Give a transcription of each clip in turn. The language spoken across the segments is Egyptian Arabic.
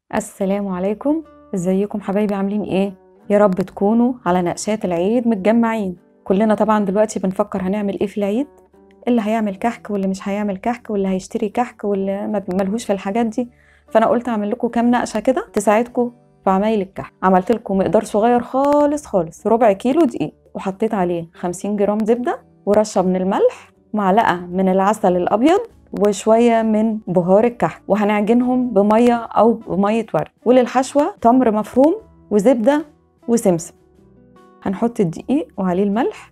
السلام عليكم ازيكم حبايبي عاملين ايه يا رب تكونوا على نقشات العيد متجمعين كلنا طبعا دلوقتي بنفكر هنعمل ايه في العيد اللي هيعمل كحك واللي مش هيعمل كحك واللي هيشتري كحك واللي ما- ملهوش في الحاجات دي فانا قلت اعمل لكم كام نقشه كده تساعدكم في عمايل الكحك عملت لكم مقدار صغير خالص خالص ربع كيلو دقيق وحطيت عليه 50 جرام زبده ورشه من الملح معلقه من العسل الابيض وشويه من بهار الكحك وهنعجنهم بميه او بميه ورد وللحشوه تمر مفروم وزبده وسمسم هنحط الدقيق وعليه الملح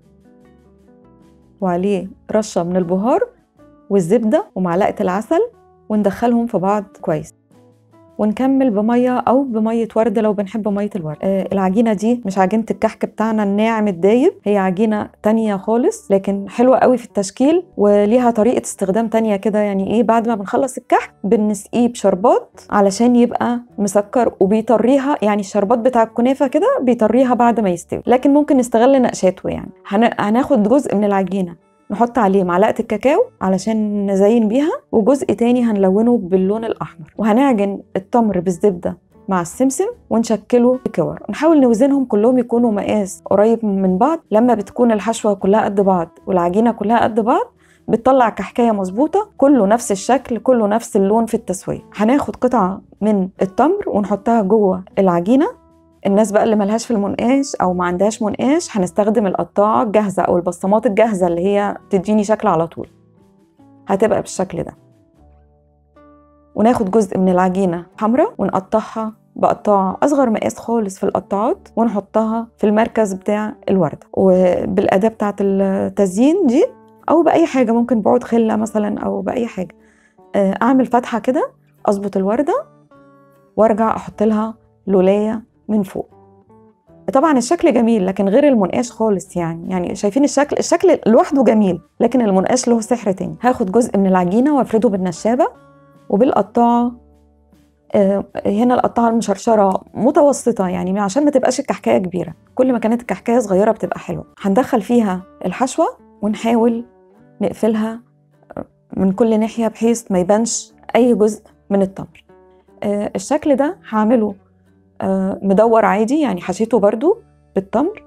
وعليه رشه من البهار والزبده ومعلقه العسل وندخلهم في بعض كويس ونكمل بميه او بميه ورد لو بنحب ميه الورد آه العجينه دي مش عجينه الكحك بتاعنا الناعم الدايب هي عجينه تانية خالص لكن حلوه قوي في التشكيل وليها طريقه استخدام تانية كده يعني ايه بعد ما بنخلص الكحك بنسقيه بشربات علشان يبقى مسكر وبيطريها يعني الشربات بتاع الكنافه كده بيطريها بعد ما يستوي لكن ممكن نستغل نقشاته يعني هن... هناخد جزء من العجينه نحط عليه معلقه الكاكاو علشان نزين بيها وجزء تاني هنلونه باللون الاحمر وهنعجن التمر بالزبده مع السمسم ونشكله بكور نحاول نوزنهم كلهم يكونوا مقاس قريب من بعض لما بتكون الحشوه كلها قد بعض والعجينه كلها قد بعض بتطلع كحكايه مظبوطه كله نفس الشكل كله نفس اللون في التسويه هناخد قطعه من التمر ونحطها جوه العجينه الناس بقى اللي ملهاش في المنقاش او ما عندهاش منقاش هنستخدم القطاعه الجاهزه او البصمات الجاهزه اللي هي تديني شكل على طول هتبقى بالشكل ده وناخد جزء من العجينه حمراء ونقطعها بقطاعة أصغر مقاس خالص في القطاعات ونحطها في المركز بتاع الوردة وبالأداة بتاعة التزيين دي أو بأي حاجة ممكن بعود خلة مثلا أو بأي حاجة آه، أعمل فتحة كده أظبط الوردة وأرجع أحط لها لولاية من فوق طبعا الشكل جميل لكن غير المنقاش خالص يعني يعني شايفين الشكل الشكل لوحده جميل لكن المنقاش له سحر تاني هاخد جزء من العجينه وافرده بالنشابه وبالقطاعه آه، هنا القطاعه المشرشره متوسطه يعني عشان ما تبقاش الكحكايه كبيره كل ما كانت الكحكايه صغيره بتبقى حلوه هندخل فيها الحشوه ونحاول نقفلها من كل ناحيه بحيث ما يبانش اي جزء من التمر آه، الشكل ده هعمله آه، مدور عادي يعني حشيته برضو بالتمر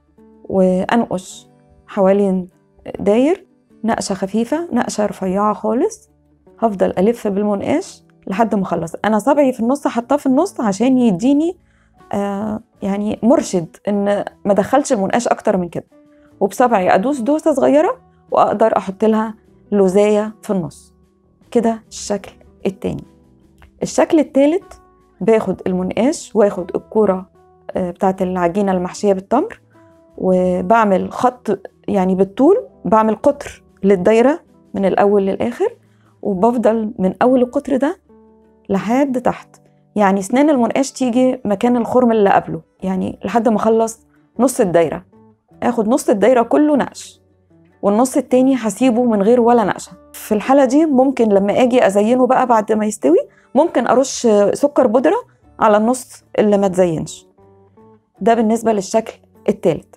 وانقش حوالين داير نقشه خفيفه نقشه رفيعه خالص هفضل الف بالمنقاش لحد ما اخلص انا صبعي في النص حطاه في النص عشان يديني آه يعني مرشد ان ما ادخلش المنقاش اكتر من كده وبصبعي ادوس دوسه صغيره واقدر احط لها لوزايه في النص كده الشكل التاني الشكل التالت باخد المنقاش واخد الكوره آه، بتاعت العجينه المحشيه بالتمر وبعمل خط يعني بالطول بعمل قطر للدايره من الاول للاخر وبفضل من اول القطر ده لحد تحت يعني اسنان المنقاش تيجي مكان الخرم اللي قبله يعني لحد ما اخلص نص الدايره اخد نص الدايره كله نقش والنص التاني هسيبه من غير ولا نقشه في الحاله دي ممكن لما اجي ازينه بقى بعد ما يستوي ممكن ارش سكر بودره على النص اللي ما تزينش ده بالنسبه للشكل التالت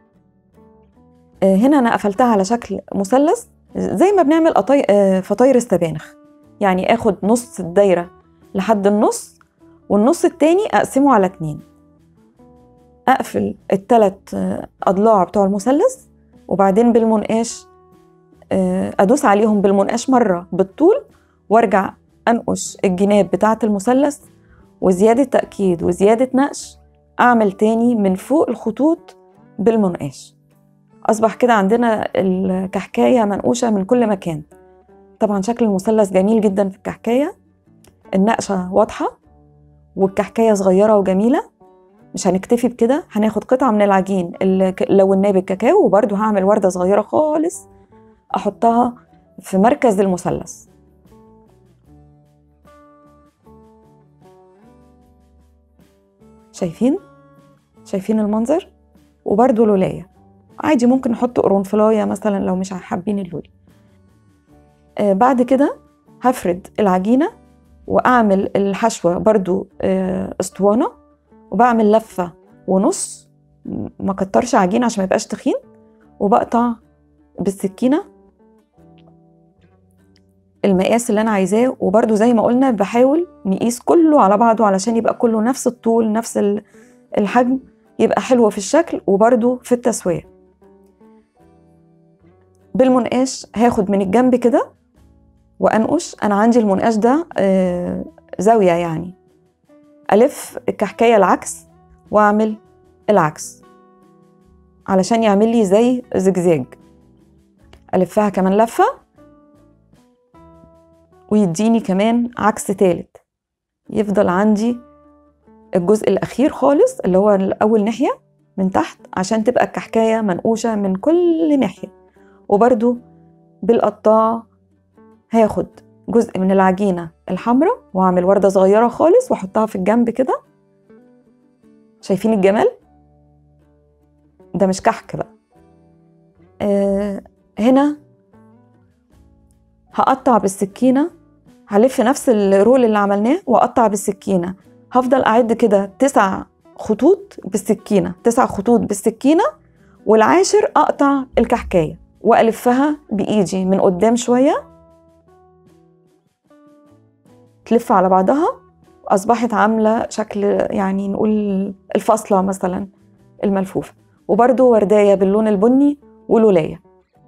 آه، هنا انا قفلتها على شكل مثلث زي ما بنعمل قطاي... آه، فطاير السبانخ يعني اخد نص الدايره لحد النص والنص التاني اقسمه على اتنين اقفل التلات آه، اضلاع بتوع المثلث وبعدين بالمنقاش آه، ادوس عليهم بالمنقاش مره بالطول وارجع انقش الجناب بتاعه المثلث وزياده تاكيد وزياده نقش اعمل تاني من فوق الخطوط بالمنقاش اصبح كده عندنا الكحكايه منقوشه من كل مكان طبعا شكل المثلث جميل جدا في الكحكايه النقشه واضحه والكحكايه صغيره وجميله مش هنكتفي بكده هناخد قطعه من العجين اللي ك- لوناه بالكاكاو وبرده هعمل ورده صغيره خالص احطها في مركز المثلث شايفين شايفين المنظر وبرده لولايه عادي ممكن نحط قرنفلايه مثلا لو مش حابين اللولي آه بعد كده هفرد العجينه واعمل الحشوه برضو آه اسطوانه وبعمل لفه ونص م- ما كترش عجينه عشان ما يبقاش تخين وبقطع بالسكينه المقاس اللي انا عايزاه وبرده زي ما قلنا بحاول نقيس كله على بعضه علشان يبقى كله نفس الطول نفس الحجم يبقى حلو في الشكل وبرده في التسويه بالمنقاش هاخد من الجنب كده وانقش انا عندي المنقاش ده آه، زاويه يعني الف الكحكايه العكس واعمل العكس علشان يعمل لي زي زجزاج الفها كمان لفه ويديني كمان عكس تالت يفضل عندي الجزء الاخير خالص اللي هو اول ناحيه من تحت عشان تبقى الكحكايه منقوشه من كل ناحيه وبرده بالقطاع هاخد جزء من العجينة الحمراء وأعمل وردة صغيرة خالص وأحطها في الجنب كده شايفين الجمال؟ ده مش كحك بقى آه هنا هقطع بالسكينة هلف نفس الرول اللي عملناه وأقطع بالسكينة هفضل أعد كده تسع خطوط بالسكينة تسع خطوط بالسكينة والعاشر أقطع الكحكاية وألفها بإيدي من قدام شوية تلف على بعضها أصبحت عاملة شكل يعني نقول الفاصلة مثلا الملفوفة وبرده ورداية باللون البني ولولاية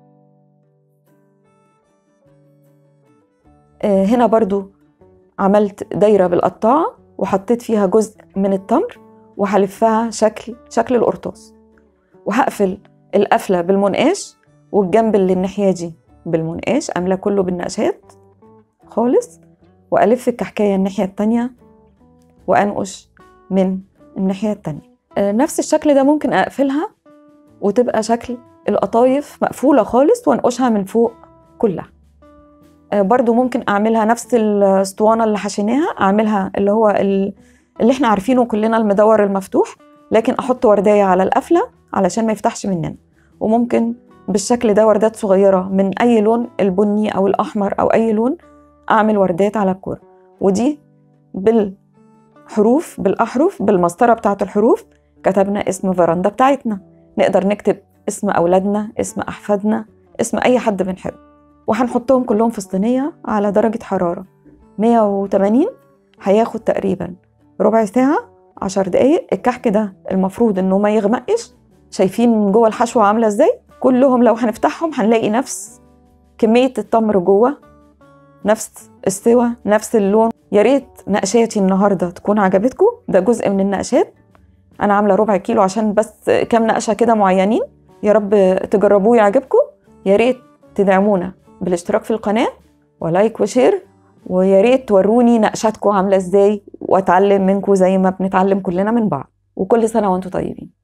آه، هنا برضو عملت دايرة بالقطاعة وحطيت فيها جزء من التمر وهلفها شكل شكل القرطاس وهقفل القفلة بالمنقاش والجنب اللي الناحية دي بالمنقاش أملى كله بالنقشات خالص وألف الكحكاية الناحية التانية وأنقش من الناحية التانية آه، نفس الشكل ده ممكن أقفلها وتبقى شكل القطايف مقفولة خالص وأنقشها من فوق كلها آه، برضو ممكن أعملها نفس الاسطوانة اللي حشيناها أعملها اللي هو اللي احنا عارفينه كلنا المدور المفتوح لكن أحط ورداية على القفلة علشان ما يفتحش مننا وممكن بالشكل ده وردات صغيرة من أي لون البني أو الأحمر أو أي لون اعمل وردات على الكوره ودي بالحروف بالاحرف بالمسطره بتاعه الحروف كتبنا اسم فرندا بتاعتنا نقدر نكتب اسم اولادنا اسم احفادنا اسم اي حد بنحبه وهنحطهم كلهم في الصينيه على درجه حراره 180 هياخد تقريبا ربع ساعه 10 دقايق الكحك ده المفروض انه ما يغمقش شايفين جوه الحشوه عامله ازاي كلهم لو هنفتحهم هنلاقي نفس كميه التمر جوه نفس السوى نفس اللون يا ريت نقشاتي النهارده تكون عجبتكم ده جزء من النقشات انا عامله ربع كيلو عشان بس كام نقشه كده معينين يا رب تجربوه يعجبكم يا ريت تدعمونا بالاشتراك في القناه ولايك وشير ويا ريت توروني نقشاتكم عامله ازاي واتعلم منكم زي ما بنتعلم كلنا من بعض وكل سنه وانتم طيبين